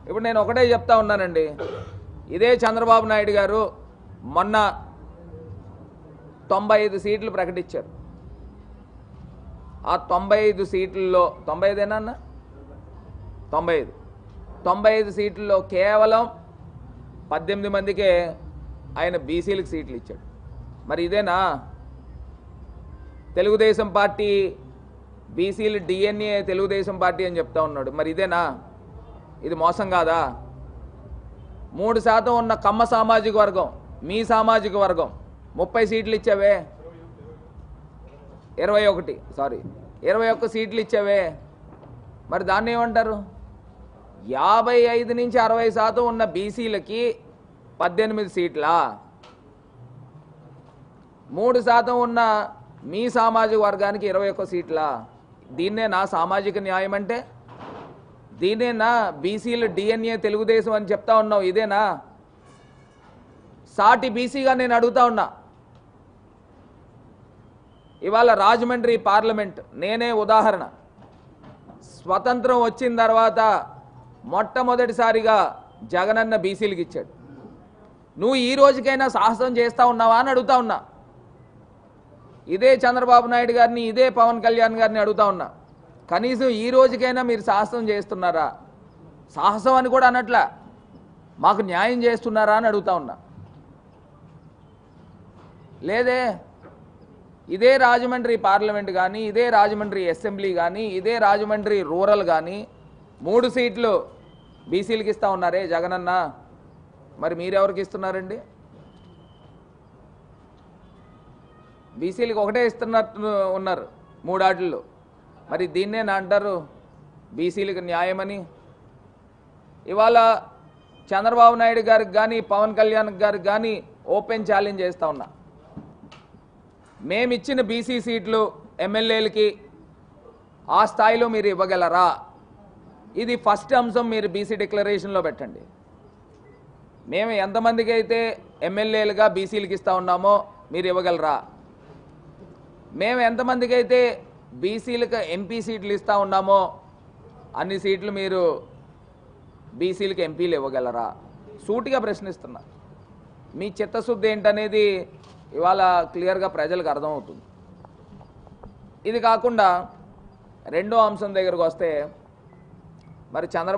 ఇప్పుడు నేను ఒకటే చెప్తా ఉన్నానండి ఇదే చంద్రబాబు నాయుడు గారు మొన్న తొంభై ఐదు సీట్లు ప్రకటించారు ఆ తొంభై ఐదు సీట్లలో తొంభై ఐదేనా అన్న తొంభై ఐదు తొంభై ఐదు సీట్లలో కేవలం పద్దెనిమిది మందికే ఆయన బీసీలకు సీట్లు ఇచ్చాడు మరి ఇదేనా తెలుగుదేశం పార్టీ బీసీలు డిఎన్ఏ తెలుగుదేశం పార్టీ అని చెప్తా ఉన్నాడు మరి ఇదేనా ఇది మోసం కాదా మూడు శాతం ఉన్న కమ్మ సామాజిక వర్గం మీ సామాజిక వర్గం ముప్పై సీట్లు ఇచ్చావే ఇరవై ఒకటి సారీ ఇరవై ఒక్క సీట్లు ఇచ్చావే మరి దాన్ని ఏమంటారు యాభై ఐదు నుంచి అరవై శాతం ఉన్న బీసీలకి పద్దెనిమిది సీట్లా మూడు శాతం ఉన్న మీ సామాజిక వర్గానికి ఇరవై ఒక్క సీట్లా దీన్నే నా సామాజిక న్యాయం అంటే దీన్నేనా బీసీలు డిఎన్ఏ తెలుగుదేశం అని చెప్తా ఉన్నావు ఇదేనా సాటి బీసీగా నేను అడుగుతా ఉన్నా ఇవాళ రాజమండ్రి పార్లమెంట్ నేనే ఉదాహరణ స్వతంత్రం వచ్చిన తర్వాత మొట్టమొదటిసారిగా జగనన్న బీసీలకు ఇచ్చాడు నువ్వు ఈ రోజుకైనా సాహసం చేస్తా ఉన్నావా అని అడుగుతా ఉన్నా ఇదే చంద్రబాబు నాయుడు గారిని ఇదే పవన్ కళ్యాణ్ గారిని అడుగుతా ఉన్నా కనీసం ఈ రోజుకైనా మీరు సాహసం చేస్తున్నారా సాహసం అని కూడా అనట్లా మాకు న్యాయం చేస్తున్నారా అని అడుగుతా ఉన్నా లేదే ఇదే రాజమండ్రి పార్లమెంట్ కానీ ఇదే రాజమండ్రి అసెంబ్లీ కానీ ఇదే రాజమండ్రి రూరల్ కానీ మూడు సీట్లు బీసీలకు ఇస్తా ఉన్నారే జగనన్న మరి మీరెవరికి ఇస్తున్నారండి బీసీలకు ఒకటే ఇస్తున్నట్టు ఉన్నారు మూడాటిల్లో మరి దీన్నే నా అంటారు బీసీలకు న్యాయమని ఇవాళ చంద్రబాబు నాయుడు గారికి కానీ పవన్ కళ్యాణ్ గారికి కానీ ఓపెన్ ఛాలెంజ్ చేస్తా ఉన్నా మేమిచ్చిన బీసీ సీట్లు ఎమ్మెల్యేలకి ఆ స్థాయిలో మీరు ఇవ్వగలరా ఇది ఫస్ట్ అంశం మీరు బీసీ డిక్లరేషన్లో పెట్టండి మేము ఎంతమందికి అయితే ఎమ్మెల్యేలుగా బీసీలకు ఇస్తా ఉన్నామో మీరు ఇవ్వగలరా మేము ఎంతమందికి అయితే బీసీలకు ఎంపీ సీట్లు ఇస్తా ఉన్నామో అన్ని సీట్లు మీరు బీసీలకు ఎంపీలు ఇవ్వగలరా సూటిగా ప్రశ్నిస్తున్నా మీ చిత్తశుద్ధి ఏంటనేది ఇవాళ క్లియర్గా ప్రజలకు అర్థమవుతుంది ఇది కాకుండా రెండో అంశం దగ్గరకు వస్తే మరి చంద్రబాబు